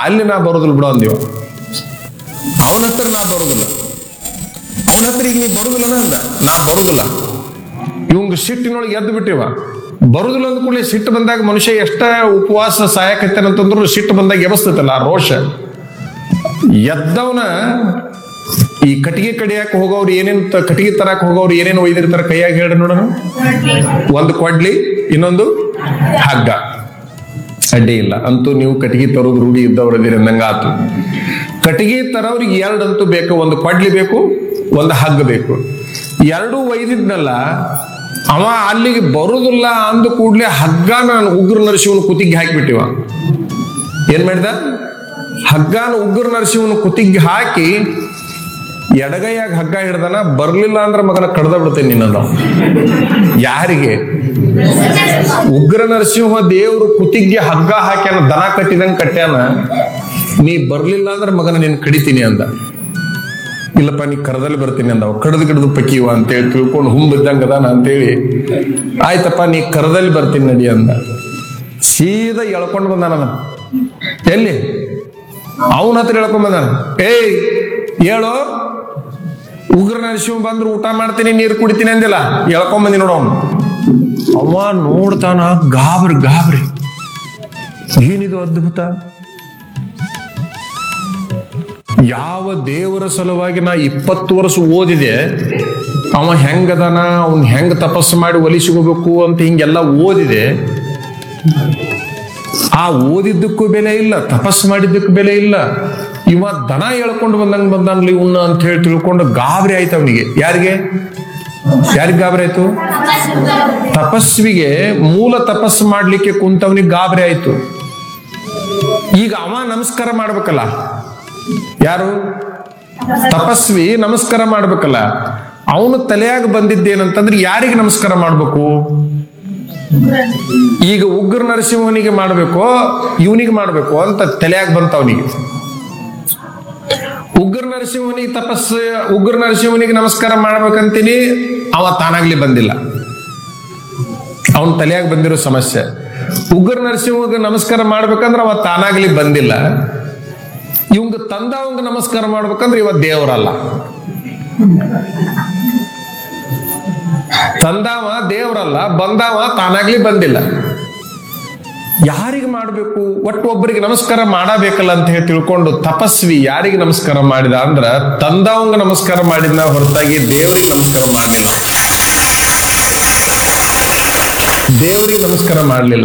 ಅಲ್ಲಿ ನಾ ಬರೋದಿಲ್ಲ ಬಿಡೋ ಅಂದಿವ ಅವನ ಹತ್ರ ನಾ ಬರೋದಿಲ್ಲ ಅವನ ಹತ್ರ ಈಗ ನೀ ಬರುದಿಲ್ಲ ಅಂದ ನಾ ಬರುದಿಲ್ಲ ಇವಂಗ ಸಿಟ್ಟಿನೊಳಗೆ ಎದ್ದು ಬಿಟ್ಟಿವ ಬರುದಿಲ್ಲ ಅಂದ ಕೂಡಲೇ ಸಿಟ್ಟು ಬಂದಾಗ ಮನುಷ್ಯ ಎಷ್ಟ ಉಪವಾಸ ಸಾಯಕತ್ತೇನಂತಂದ್ರು ಸಿಟ್ಟು ಬಂದಾಗ ಎಬಸ್ತೈತಲ್ಲ ಆ ರೋಷ ಎದ್ದವನ ಈ ಕಟ್ಟಿಗೆ ಕಡಿಯಾಕ ಹೋಗೋರು ಏನೇನ್ ತ- ಕಟ್ಟಿಗೆ ತರಾಕ್ ಹೋಗೋರು ಏನೇನು ಒಯ್ದಿರ್ತಾರ ಕೈಯಾಗ ಹೇಳಿ ನೋಡೋಣ ಒಂದು ಕೊಡ್ಲಿ ಇನ್ನೊಂದು ಹಗ್ಗ ಅಡ್ಡಿ ಇಲ್ಲ ಅಂತೂ ನೀವು ಕಟ್ಟಿಗೆ ತರೋದು ರೂಢಿ ಇದ್ದವ್ರದಿರಿ ಅಂದಂಗ ಆತು ಕಟ್ಟಿಗೆ ತರೋರಿಗೆ ಎರಡಂತೂ ಬೇಕು ಒಂದು ಕೊಡ್ಲಿ ಬೇಕು ಒಂದು ಹಗ್ಗ ಬೇಕು ಎರಡೂ ಒಯ್ದಿದ್ನಲ್ಲ ಅವ ಅಲ್ಲಿಗೆ ಬರುದಿಲ್ಲ ಅಂದ ಕೂಡ್ಲೆ ಹಗ್ಗನ ಉಗ್ರ ನರಸಿವನ ಕುತ್ತಿಗೆ ಹಾಕಿಬಿಟ್ಟಿವ ಏನ್ ಮಾಡಿದ ಹಗ್ಗನ ಉಗ್ರ ನರಸಿವನ ಕುತ್ತಿಗೆ ಹಾಕಿ ಎಡಗೈಯಾಗ ಹಗ್ಗ ಹಿಡ್ದನ ಬರ್ಲಿಲ್ಲ ಅಂದ್ರೆ ಮಗನ ಕಡ್ದ ಬಿಡ್ತೇನೆ ನಿನ್ನ ಯಾರಿಗೆ ಉಗ್ರ ನರಸಿಂಹ ದೇವ್ರು ಕುತ್ತಿಗೆ ಹಗ್ಗ ಹಾಕ್ಯಾನ ದನ ಕಟ್ಟಿದಂಗ ಕಟ್ಯಾನ ನೀ ಬರ್ಲಿಲ್ಲ ಅಂದ್ರೆ ಮಗನ ನೀನ್ ಕಡಿತೀನಿ ಅಂದ ಇಲ್ಲಪ್ಪ ನೀ ಕರದಲ್ಲಿ ಬರ್ತೀನಿ ಅಂದ ಕಡದು ಕಡದು ಪಕ್ಕಿವ ಅಂತೇಳಿ ತಿಳ್ಕೊಂಡು ಹುಂಬಿದ್ದಂಗ ಅದಾನ ಅಂತೇಳಿ ಆಯ್ತಪ್ಪ ನೀ ಕರದಲ್ಲಿ ಬರ್ತೀನಿ ನಡಿ ಅಂದ ಸೀದಾ ಎಳ್ಕೊಂಡು ಬಂದಾನ ಅವನ. ಎಲ್ಲಿ ಅವನ ಹತ್ರ ಎಳ್ಕೊಂಡ್ ಬಂದಾನ ಏಯ್ ಹೇಳು ಉಗ್ರ ನರಸಿಂಹ ಬಂದ್ರು ಊಟ ಮಾಡ್ತೀನಿ ನೀರು ಕುಡಿತೀನಿ ಅಂದಿಲ್ಲ ಎಳ್ಕೊಂಡ್ ಬಂದಿ ನೋಡು ಅವನು ಅವ ನೋಡ್ತಾನ ಗಾಬ್ರಿ ಗಾಬ್ರಿ ಏನಿದು ಅದ್ಭುತ ಯಾವ ದೇವರ ಸಲುವಾಗಿ ನಾ ಇಪ್ಪತ್ತು ವರ್ಷ ಓದಿದೆ ಅವ ಹೆಂಗದಾನ ಅವ್ನ್ ಹೆಂಗ್ ತಪಸ್ಸು ಮಾಡಿ ಒಲಿಸಿಕೋಬೇಕು ಅಂತ ಹಿಂಗೆಲ್ಲ ಓದಿದೆ ಆ ಓದಿದ್ದಕ್ಕೂ ಬೆಲೆ ಇಲ್ಲ ತಪಸ್ಸು ಮಾಡಿದ್ದಕ್ಕೂ ಬೆಲೆ ಇಲ್ಲ ಇವ ದನ ಎಳ್ಕೊಂಡು ಬಂದಂಗ ಬಂದಾನ್ಲಿ ಇವನ್ನ ಅಂತ ಹೇಳಿ ತಿಳ್ಕೊಂಡು ಗಾಬರಿ ಆಯ್ತು ಅವನಿಗೆ ಯಾರಿಗೆ ಯಾರಿಗ್ ಗಾಬರಿ ಆಯ್ತು ತಪಸ್ವಿಗೆ ಮೂಲ ತಪಸ್ಸು ಮಾಡ್ಲಿಕ್ಕೆ ಕುಂತವನಿಗೆ ಗಾಬರಿ ಆಯ್ತು ಈಗ ಅವ ನಮಸ್ಕಾರ ಮಾಡ್ಬೇಕಲ್ಲ ಯಾರು ತಪಸ್ವಿ ನಮಸ್ಕಾರ ಮಾಡ್ಬೇಕಲ್ಲ ಅವನು ತಲೆಯಾಗ ಬಂದಿದ್ದೇನಂತಂದ್ರೆ ಯಾರಿಗೆ ನಮಸ್ಕಾರ ಮಾಡ್ಬೇಕು ಈಗ ಉಗ್ರ ನರಸಿಂಹನಿಗೆ ಮಾಡ್ಬೇಕು ಇವನಿಗೆ ಮಾಡ್ಬೇಕು ಅಂತ ತಲೆಯಾಗ ಬಂತ ಅವನಿಗೆ ಉಗ್ರ ನರಸಿಂಹನಿಗೆ ತಪಸ್ಸು ಉಗ್ರ ನರಸಿಂಹನಿಗೆ ನಮಸ್ಕಾರ ಮಾಡ್ಬೇಕಂತೀನಿ ಅವ ತಾನಾಗ್ಲಿ ಬಂದಿಲ್ಲ ಅವನ್ ತಲೆಯಾಗ ಬಂದಿರೋ ಸಮಸ್ಯೆ ಉಗ್ರ ನರಸಿಂಹಗೆ ನಮಸ್ಕಾರ ಮಾಡ್ಬೇಕಂದ್ರೆ ಅವ ತಾನಾಗ್ಲಿ ಬಂದಿಲ್ಲ ಇವಂಗ ತಂದವಂಗ ನಮಸ್ಕಾರ ಮಾಡ್ಬೇಕಂದ್ರೆ ಇವ ದೇವರಲ್ಲ ತಂದವ ದೇವರಲ್ಲ ಬಂದವ ತಾನಾಗ್ಲಿ ಬಂದಿಲ್ಲ ಯಾರಿಗೆ ಮಾಡಬೇಕು ಒಟ್ಟು ಒಬ್ಬರಿಗೆ ನಮಸ್ಕಾರ ಮಾಡಬೇಕಲ್ಲ ಅಂತ ಹೇಳಿ ತಿಳ್ಕೊಂಡು ತಪಸ್ವಿ ಯಾರಿಗೆ ನಮಸ್ಕಾರ ಮಾಡಿದ ಅಂದ್ರ ತಂದವಂಗ ನಮಸ್ಕಾರ ಮಾಡಿದ್ನ ಹೊರತಾಗಿ ದೇವರಿಗೆ ನಮಸ್ಕಾರ ಮಾಡಲಿಲ್ಲ ದೇವರಿಗೆ ನಮಸ್ಕಾರ ಮಾಡಲಿಲ್ಲ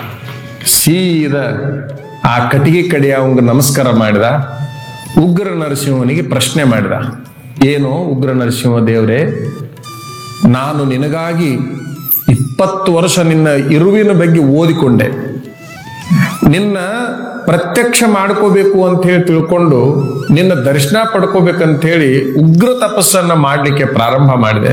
ಸೀದಾ ಆ ಕಟ್ಟಿಗೆ ಕಡೆ ಅವಂಗ ನಮಸ್ಕಾರ ಮಾಡಿದ ಉಗ್ರ ನರಸಿಂಹನಿಗೆ ಪ್ರಶ್ನೆ ಮಾಡಿದ ಏನು ಉಗ್ರ ನರಸಿಂಹ ದೇವರೇ ನಾನು ನಿನಗಾಗಿ ಇಪ್ಪತ್ತು ವರ್ಷ ನಿನ್ನ ಇರುವಿನ ಬಗ್ಗೆ ಓದಿಕೊಂಡೆ ನಿನ್ನ ಪ್ರತ್ಯಕ್ಷ ಮಾಡ್ಕೋಬೇಕು ಅಂತ ಹೇಳಿ ತಿಳ್ಕೊಂಡು ನಿನ್ನ ದರ್ಶನ ಪಡ್ಕೋಬೇಕಂತ ಹೇಳಿ ಉಗ್ರ ತಪಸ್ಸನ್ನ ಮಾಡಲಿಕ್ಕೆ ಪ್ರಾರಂಭ ಮಾಡಿದೆ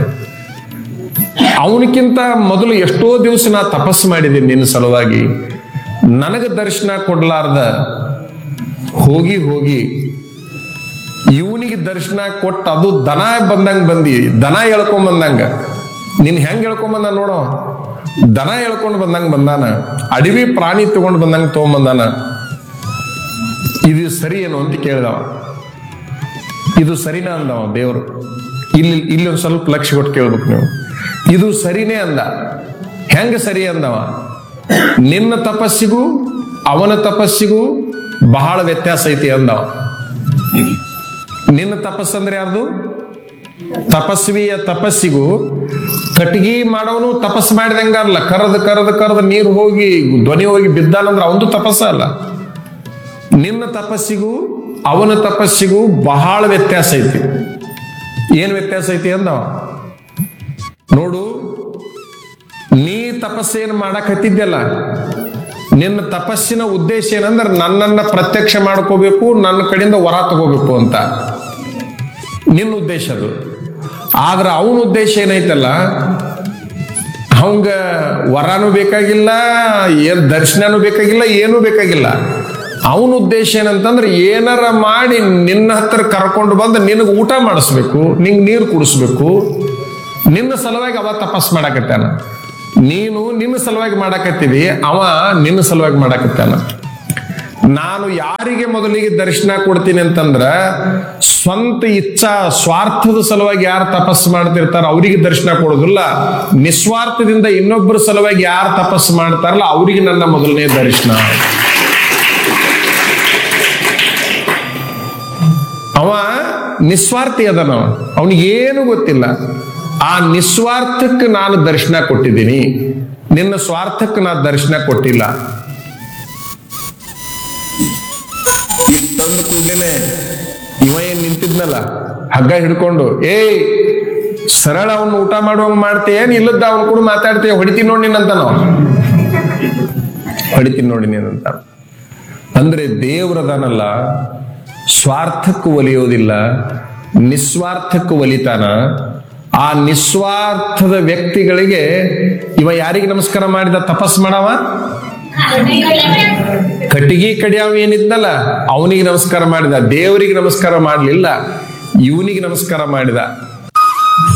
ಅವನಿಗಿಂತ ಮೊದಲು ಎಷ್ಟೋ ದಿವಸ ನಾ ತಪಸ್ಸು ಮಾಡಿದ್ದೀನಿ ನಿನ್ನ ಸಲುವಾಗಿ ನನಗೆ ದರ್ಶನ ಕೊಡ್ಲಾರ್ದ ಹೋಗಿ ಹೋಗಿ ಇವನಿಗೆ ದರ್ಶನ ಕೊಟ್ಟು ಅದು ದನ ಬಂದಂಗ ಬಂದಿ ದನ ಎಳ್ಕೊಂಡ್ ಬಂದಂಗ ನಿನ್ ಹೆಂಗ್ ಎಳ್ಕೊಂಡ್ ಬಂದ ನೋಡೋ ದನ ಎಳ್ಕೊಂಡ್ ಬಂದಂಗ ಬಂದಾನ ಅಡವಿ ಪ್ರಾಣಿ ತಗೊಂಡ್ ಬಂದಂಗ ತಗೊಂಬಂದಾನ ಇದು ಸರಿ ಏನು ಅಂತ ಕೇಳಿದವ ಇದು ಸರಿನಾ ಅಂದವ ದೇವರು ಇಲ್ಲಿ ಇಲ್ಲಿ ಒಂದ್ ಸ್ವಲ್ಪ ಲಕ್ಷ್ಯ ಕೊಟ್ಟು ಕೇಳ್ಬೇಕು ನೀವು ಇದು ಸರಿನೇ ಅಂದ ಹೆಂಗ ಸರಿ ಅಂದವ ನಿನ್ನ ತಪಸ್ಸಿಗೂ ಅವನ ತಪಸ್ಸಿಗೂ ಬಹಳ ವ್ಯತ್ಯಾಸ ಐತಿ ಅಂದವ ನಿನ್ನ ತಪಸ್ಸಂದ್ರೆ ಯಾರ್ದು ತಪಸ್ವಿಯ ತಪಸ್ಸಿಗೂ ಕಟ್ಗಿ ಮಾಡೋನು ತಪಸ್ಸು ಮಾಡಿದಂಗಲ್ಲ ಕರದ್ ಕರದ್ ಕರದ್ ನೀರು ಹೋಗಿ ಧ್ವನಿ ಹೋಗಿ ಬಿದ್ದಾನಂದ್ರೆ ಅವಂದು ತಪಸ್ಸ ಅಲ್ಲ ನಿನ್ನ ತಪಸ್ಸಿಗೂ ಅವನ ತಪಸ್ಸಿಗೂ ಬಹಳ ವ್ಯತ್ಯಾಸ ಐತಿ ಏನ್ ವ್ಯತ್ಯಾಸ ಐತಿ ಅಂದವ ನೋಡು ನೀ ತಪಸ್ಸೇನು ಮಾಡಕ್ ಹತ್ತಿದ್ಯಲ್ಲ ನಿನ್ನ ತಪಸ್ಸಿನ ಉದ್ದೇಶ ಏನಂದ್ರೆ ನನ್ನನ್ನ ಪ್ರತ್ಯಕ್ಷ ಮಾಡ್ಕೋಬೇಕು ನನ್ನ ಕಡೆಯಿಂದ ವರ ತಗೋಬೇಕು ಅಂತ ನಿನ್ನ ಉದ್ದೇಶ ಅದು ಆದ್ರೆ ಅವನ ಉದ್ದೇಶ ಏನೈತಲ್ಲ ಅವಂಗ ವರನೂ ಬೇಕಾಗಿಲ್ಲ ಏನ್ ದರ್ಶನನೂ ಬೇಕಾಗಿಲ್ಲ ಏನೂ ಬೇಕಾಗಿಲ್ಲ ಅವನ ಉದ್ದೇಶ ಏನಂತಂದ್ರೆ ಏನಾರ ಮಾಡಿ ನಿನ್ನ ಹತ್ರ ಕರ್ಕೊಂಡು ಬಂದು ನಿನಗೆ ಊಟ ಮಾಡಿಸ್ಬೇಕು ನಿಂಗೆ ನೀರು ಕುಡಿಸ್ಬೇಕು ನಿನ್ನ ಸಲುವಾಗಿ ಅವ ತಪಸ್ ಮಾಡಕತ್ತಾನ ನೀನು ನಿನ್ನ ಸಲುವಾಗಿ ಮಾಡಕತ್ತೀವಿ ಅವ ನಿನ್ನ ಸಲುವಾಗಿ ಮಾಡಕತ್ತಾನ ನಾನು ಯಾರಿಗೆ ಮೊದಲಿಗೆ ದರ್ಶನ ಕೊಡ್ತೀನಿ ಅಂತಂದ್ರ ಸ್ವಂತ ಇಚ್ಛಾ ಸ್ವಾರ್ಥದ ಸಲುವಾಗಿ ಯಾರು ತಪಸ್ಸು ಮಾಡ್ತಿರ್ತಾರ ಅವರಿಗೆ ದರ್ಶನ ಕೊಡೋದಿಲ್ಲ ನಿಸ್ವಾರ್ಥದಿಂದ ಇನ್ನೊಬ್ಬರ ಸಲುವಾಗಿ ಯಾರು ತಪಸ್ಸು ಮಾಡ್ತಾರಲ್ಲ ಅವರಿಗೆ ನನ್ನ ಮೊದಲನೇ ದರ್ಶನ ಅವ ನಿಸ್ವಾರ್ಥಿ ಅದನ ಅವನಿಗೇನು ಗೊತ್ತಿಲ್ಲ ಆ ನಿಸ್ವಾರ್ಥಕ್ಕೆ ನಾನು ದರ್ಶನ ಕೊಟ್ಟಿದ್ದೀನಿ ನಿನ್ನ ಸ್ವಾರ್ಥಕ್ಕೆ ನಾನು ದರ್ಶನ ಕೊಟ್ಟಿಲ್ಲ ತಂದ ಕೂಡಲೇ ಇವ ಏನ್ ನಿಂತಿದ್ನಲ್ಲ ಹಗ್ಗ ಹಿಡ್ಕೊಂಡು ಏಯ್ ಸರಳ ಅವನ್ ಊಟ ಮಾಡುವಂಗ ಮಾಡ್ತೀಯ ಏನ್ ಇಲ್ಲದ ಅವನ್ ಕೂಡ ಮಾತಾಡ್ತೀಯ ಹೊಡಿತೀನಿ ನೋಡಿ ನಿನ್ನಂತ ನಾವು ಹೊಡಿತೀನಿ ನೋಡಿ ನೀನಂತ ಅಂದ್ರೆ ದೇವ್ರದಾನಲ್ಲ ಸ್ವಾರ್ಥಕ್ಕೆ ಒಲಿಯೋದಿಲ್ಲ ನಿಸ್ವಾರ್ಥಕ್ಕೆ ಒಲಿತಾನ ಆ ನಿಸ್ವಾರ್ಥದ ವ್ಯಕ್ತಿಗಳಿಗೆ ಇವ ಯಾರಿಗೆ ನಮಸ್ಕಾರ ಮಾಡಿದ ತಪಸ್ ಮಾಡವ ಕಟ್ಟಿಗೆ ಕಡಿಯವ ಏನಿದ್ನಲ್ಲ ಅವನಿಗೆ ನಮಸ್ಕಾರ ಮಾಡಿದ ದೇವರಿಗೆ ನಮಸ್ಕಾರ ಮಾಡಲಿಲ್ಲ ಇವನಿಗೆ ನಮಸ್ಕಾರ ಮಾಡಿದ